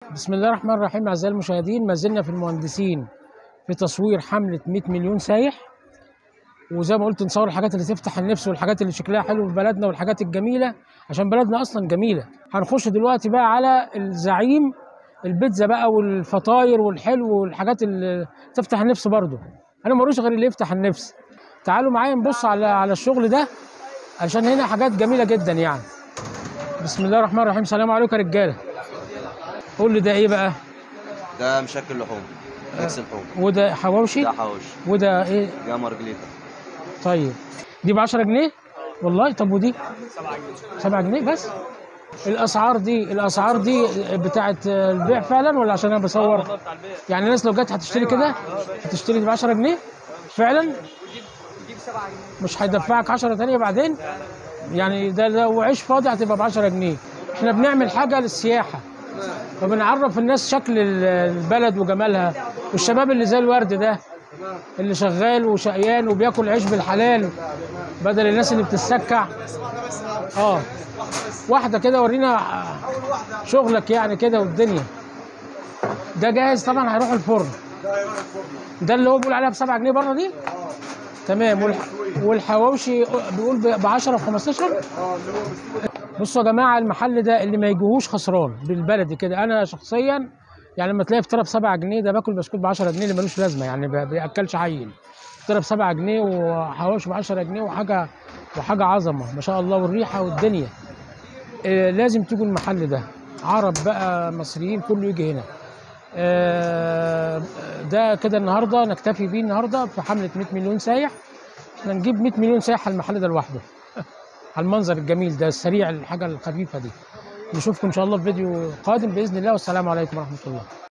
بسم الله الرحمن الرحيم اعزائي المشاهدين ما زلنا في المهندسين في تصوير حمله 100 مليون سايح وزي ما قلت نصور الحاجات اللي تفتح النفس والحاجات اللي شكلها حلو في بلدنا والحاجات الجميله عشان بلدنا اصلا جميله هنخش دلوقتي بقى على الزعيم البيتزا بقى والفطاير والحلو والحاجات اللي تفتح النفس برضه انا ملوش غير اللي يفتح النفس تعالوا معايا نبص على على الشغل ده عشان هنا حاجات جميله جدا يعني بسم الله الرحمن الرحيم السلام عليكم يا رجاله قول لي ده ايه بقى ده مشكل لحوم ميكس لحوم وده حواوشي ده حواوش وده ايه ده مارجليتا طيب دي ب 10 جنيه والله طب ودي 7 جنيه بس الاسعار دي الاسعار دي بتاعت البيع فعلا ولا عشان انا بصور يعني الناس لو جت هتشتري كده هتشتري دي ب 10 جنيه فعلا مش هيدفعك 10 تانية بعدين يعني ده لو عيش فاضي هتبقى ب 10 جنيه احنا بنعمل حاجه للسياحه فبنعرف الناس شكل ال- البلد وجمالها والشباب اللي زي الورد ده اللي شغال وشقيان وبياكل عيش بالحلال بدل الناس اللي بتتسكع اه واحده كده ورينا شغلك يعني كده والدنيا ده جاهز طبعا هيروح الفرن ده اللي هو بيقول عليها ب 7 جنيه بره دي تمام والح... والحواوشي بيقول ب 10 ب 15 بصوا يا جماعه المحل ده اللي ما يجيهوش خسران بالبلدي كده انا شخصيا يعني لما تلاقي فطيره ب 7 جنيه ده باكل بسكوت ب 10 جنيه اللي ملوش لازمه يعني ما بياكلش عيل فطيره ب 7 جنيه وحواوشي ب 10 جنيه وحاجه وحاجه عظمه ما شاء الله والريحه والدنيا آه لازم تيجوا المحل ده عرب بقى مصريين كله يجي هنا آه ده كده النهارده نكتفي بيه النهارده في حمله 100 مليون سايح احنا نجيب 100 مليون سايح على المحل ده لوحده على المنظر الجميل ده السريع الحاجه الخفيفه دي نشوفكم ان شاء الله في فيديو قادم باذن الله والسلام عليكم ورحمه الله